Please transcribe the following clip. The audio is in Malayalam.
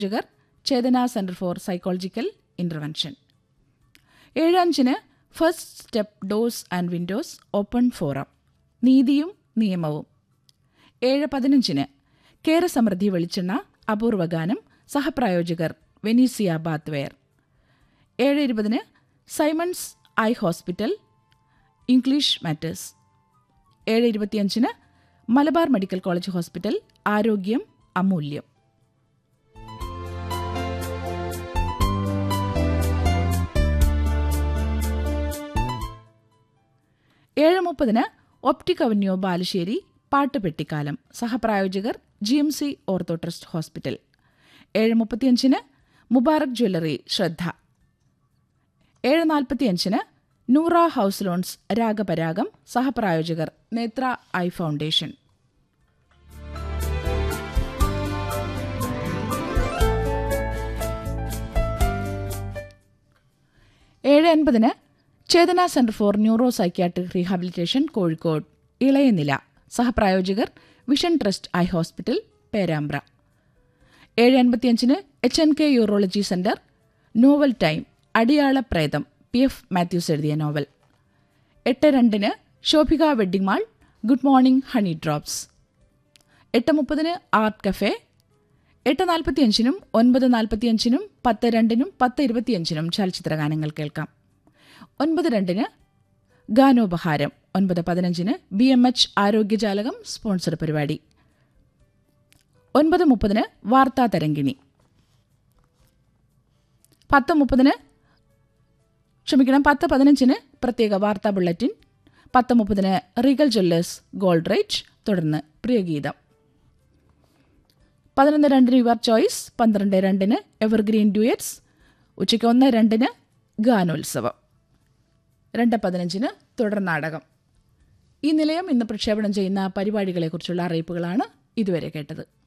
ജുഗർ Chetana centre for psychological intervention ഏഴ് അഞ്ചിന് first step doors and windows open forum നീതിയും നിയമവും ഏഴ് പതിനഞ്ചിന് കേരസമൃദ്ധി വെളിച്ചെണ്ണ അപൂർവ ഗാനം സഹപ്രായോജകർ വെനീസിയ ബാത്ത്വെയർ ഏഴ് ഇരുപതിന് Simons eye hospital English matters ഏഴ് ഇരുപത്തിയഞ്ചിന് മലബാർ മെഡിക്കൽ കോളേജ് ഹോസ്പിറ്റൽ ആരോഗ്യം അമൂല്യം ഏഴ് മുപ്പതിന് ഒപ്റ്റിക് അവന്യൂ ബാലുശ്ശേരി പാട്ടുപെട്ടിക്കാലം സഹപ്രായോജകർ G M C ortho trust hospital ഏഴ് മുപ്പത്തിയഞ്ചിന് മുബാറക് ജ്വല്ലറി ശ്രദ്ധ ഏഴ് നാൽപ്പത്തിയഞ്ചിന് നൂറ ഹൗസ് ലോൺസ് രാഗപരാഗം സഹപ്രായോജകർ നേത്ര ഐ ഫൗണ്ടേഷൻ ഏഴ് എൺപതിന് Chetana centre for neuro psychiatric rehabilitation Kozhikode ഇളയനില സഹപ്രായോജകർ vision trust eye hospital Perambra ഏഴ് എൺപത്തിയഞ്ചിന് H N K urology centre novel time അടിയാള പ്രേതം പി എഫ് മാത്യൂസ് എഴുതിയ നോവൽ എട്ട് രണ്ടിന് Shobhika wedding mall good morning honey drops എട്ട് മുപ്പതിന് ആർട്ട് കഫേ എട്ട് നാൽപ്പത്തിയഞ്ചിനും ഒൻപത് നാൽപ്പത്തിയഞ്ചിനും പത്ത് രണ്ടിനും പത്ത് ഇരുപത്തിയഞ്ചിനും ചലച്ചിത്ര ഗാനങ്ങൾ കേൾക്കാം ഒൻപത് രണ്ടിന് ഗാനോപഹാരം ഒൻപത് പതിനഞ്ചിന് ബി എം എച്ച് ആരോഗ്യജാലകം സ്പോൺസർ പരിപാടി ഒൻപത് മുപ്പതിന് വാർത്താ തരങ്കിണി പത്ത് മുപ്പതിന് ക്ഷമിക്കണം പത്ത് പതിനഞ്ചിന് പ്രത്യേക വാർത്താ ബുള്ളറ്റിൻ പത്ത് മുപ്പതിന് റീഗൽ ജ്വല്ലേഴ്സ് ഗോൾഡ് റേറ്റ് തുടർന്ന് പ്രിയഗീതം പതിനൊന്ന് രണ്ടിന് യുവർ ചോയ്സ് പന്ത്രണ്ട് രണ്ടിന് എവർഗ്രീൻ ഡ്യൂയറ്റ്സ് ഉച്ചയ്ക്ക് ഒന്ന് രണ്ടിന് ഗാനോത്സവം രണ്ട് പതിനഞ്ചിന് തുടർ നാടകം ഈ നിലയം ഇന്ന് പ്രക്ഷേപണം ചെയ്യുന്ന പരിപാടികളെക്കുറിച്ചുള്ള അറിയിപ്പുകളാണ് ഇതുവരെ കേട്ടത്